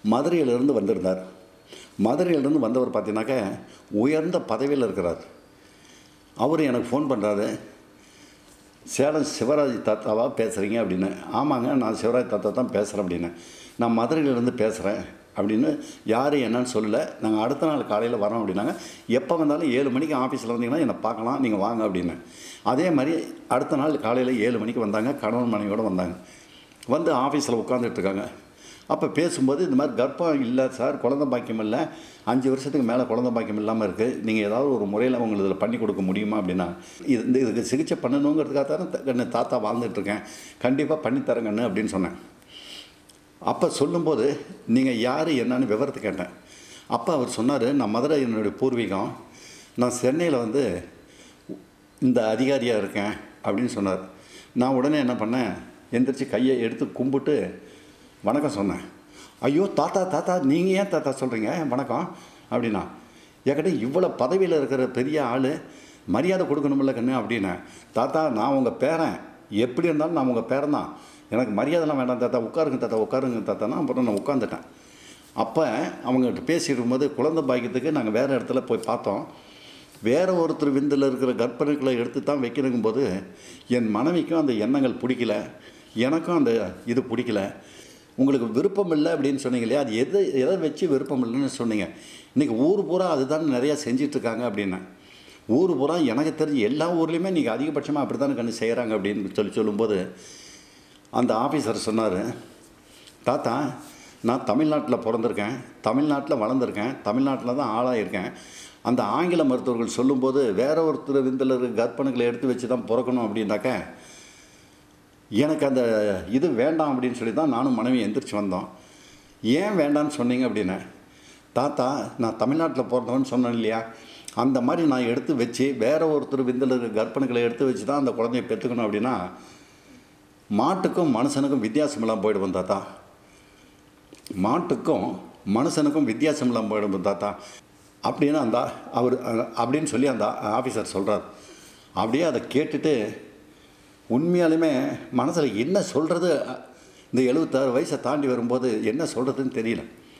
மதுரையிலிருந்து வந்திருந்தார் மதுரையிலிருந்து வந்தவர் பார்த்தீங்கன்னாக்க உயர்ந்த பதவியில் இருக்கிறார் அவர் எனக்கு ஃபோன் பண்ணுறாரு சேலம் சிவராஜ் தாத்தாவா பேசுகிறீங்க அப்படின்னு ஆமாங்க நான் சிவராஜ் தாத்தா தான் பேசுகிறேன் அப்படின்னு நான் மதுரையிலேருந்து பேசுகிறேன் அப்படின்னு யார் என்னன்னு சொல்லலை நாங்கள் அடுத்த நாள் காலையில் வரோம் அப்படின்னாங்க எப்போ வந்தாலும் ஏழு மணிக்கு ஆஃபீஸில் வந்தீங்கன்னா என்னை பார்க்கலாம் நீங்கள் வாங்க அப்படின்னு அதே மாதிரி அடுத்த நாள் காலையில் ஏழு மணிக்கு வந்தாங்க கணவன் மனைவியோடு வந்தாங்க வந்து ஆஃபீஸில் உட்காந்துட்டு இருக்காங்க அப்போ பேசும்போது இந்த மாதிரி கர்ப்பம் இல்லை சார் குழந்தை பாக்கியம் இல்லை அஞ்சு வருஷத்துக்கு மேலே குழந்தை பாக்கியம் இல்லாமல் இருக்குது நீங்கள் ஏதாவது ஒரு முறையில் உங்களுக்கு இதில் பண்ணி கொடுக்க முடியுமா அப்படின்னா இது இந்த இதுக்கு சிகிச்சை பண்ணணுங்கிறதுக்காக தானே த- கண்ணு தாத்தா வாழ்ந்துட்டுருக்கேன் கண்டிப்பாக பண்ணித்தரேன் கண்ணு அப்படின்னு சொன்னேன் அப்போ சொல்லும்போது நீங்கள் யார் என்னன்னு விவரத்தை கேட்டேன் அப்போ அவர் சொன்னார் நான் மதுரை என்னுடைய பூர்வீகம் நான் சென்னையில் வந்து இந்த அதிகாரியாக இருக்கேன் அப்படின்னு சொன்னார் நான் உடனே என்ன பண்ணேன் எந்திரிச்சு கையை எடுத்து கும்பிட்டு வணக்கம் சொன்னேன் ஐயோ தாத்தா தாத்தா நீங்கள் ஏன் தாத்தா சொல்கிறீங்க வணக்கம் அப்படின்னா என்கிட்ட இவ்வளோ பதவியில் இருக்கிற பெரிய ஆள் மரியாதை கொடுக்கணுமில்ல கண்ணு அப்படின்னேன் தாத்தா நான் உங்கள் பேரன் எப்படி இருந்தாலும் நான் உங்கள் பேரன் தான் எனக்கு மரியாதைலாம் வேண்டாம் தாத்தா உட்காருங்க தாத்தா உட்காருங்க தாத்தானா அப்புறம் நான் உட்காந்துட்டேன் அப்போ அவங்ககிட்ட பேசிட்டு இருக்கும்போது குழந்தை பாக்கியத்துக்கு நாங்கள் வேறு இடத்துல போய் பார்த்தோம் வேற ஒருத்தர் விந்தில் இருக்கிற கற்பனைகளை எடுத்து தான் வைக்கணுங்கும் போது என் மனைவிக்கும் அந்த எண்ணங்கள் பிடிக்கல எனக்கும் அந்த இது பிடிக்கல உங்களுக்கு விருப்பம் இல்லை அப்படின்னு சொன்னீங்க இல்லையா அது எது எதை வச்சு விருப்பம் இல்லைன்னு சொன்னீங்க இன்றைக்கி ஊர் பூரா அதுதான் நிறையா செஞ்சிட்ருக்காங்க அப்படின்னேன் ஊர் பூரா எனக்கு தெரிஞ்சு எல்லா ஊர்லேயுமே நீங்கள் அதிகபட்சமாக அப்படி தானே கண்ணு செய்கிறாங்க அப்படின்னு சொல்லி சொல்லும்போது அந்த ஆஃபீஸர் சொன்னார் தாத்தா நான் தமிழ்நாட்டில் பிறந்திருக்கேன் தமிழ்நாட்டில் வளர்ந்துருக்கேன் தமிழ்நாட்டில் தான் ஆளாயிருக்கேன் அந்த ஆங்கில மருத்துவர்கள் சொல்லும்போது வேற ஒருத்தர் விந்தில் இருக்க கற்பனைகளை எடுத்து வச்சு தான் பிறக்கணும் அப்படின்னாக்க எனக்கு அந்த இது வேண்டாம் அப்படின்னு சொல்லி தான் நானும் மனைவி எந்திரிச்சு வந்தோம் ஏன் வேண்டான்னு சொன்னீங்க அப்படின்னு தாத்தா நான் தமிழ்நாட்டில் பிறந்தவன்னு சொன்னேன் இல்லையா அந்த மாதிரி நான் எடுத்து வச்சு வேற ஒருத்தர் விந்தில் இருக்க கற்பனைகளை எடுத்து வச்சு தான் அந்த குழந்தைய பெற்றுக்கணும் அப்படின்னா மாட்டுக்கும் மனுஷனுக்கும் வித்தியாசம் இல்லாமல் போயிடுவோம் தாத்தா மாட்டுக்கும் மனுஷனுக்கும் வித்தியாசம் இல்லாமல் போயிடும் தாத்தா அப்படின்னு அந்த அவர் அப்படின்னு சொல்லி அந்த ஆஃபீஸர் சொல்கிறார் அப்படியே அதை கேட்டுட்டு உண்மையாலுமே மனசில் என்ன சொல்கிறது இந்த எழுபத்தாறு வயசை தாண்டி வரும்போது என்ன சொல்கிறதுன்னு தெரியல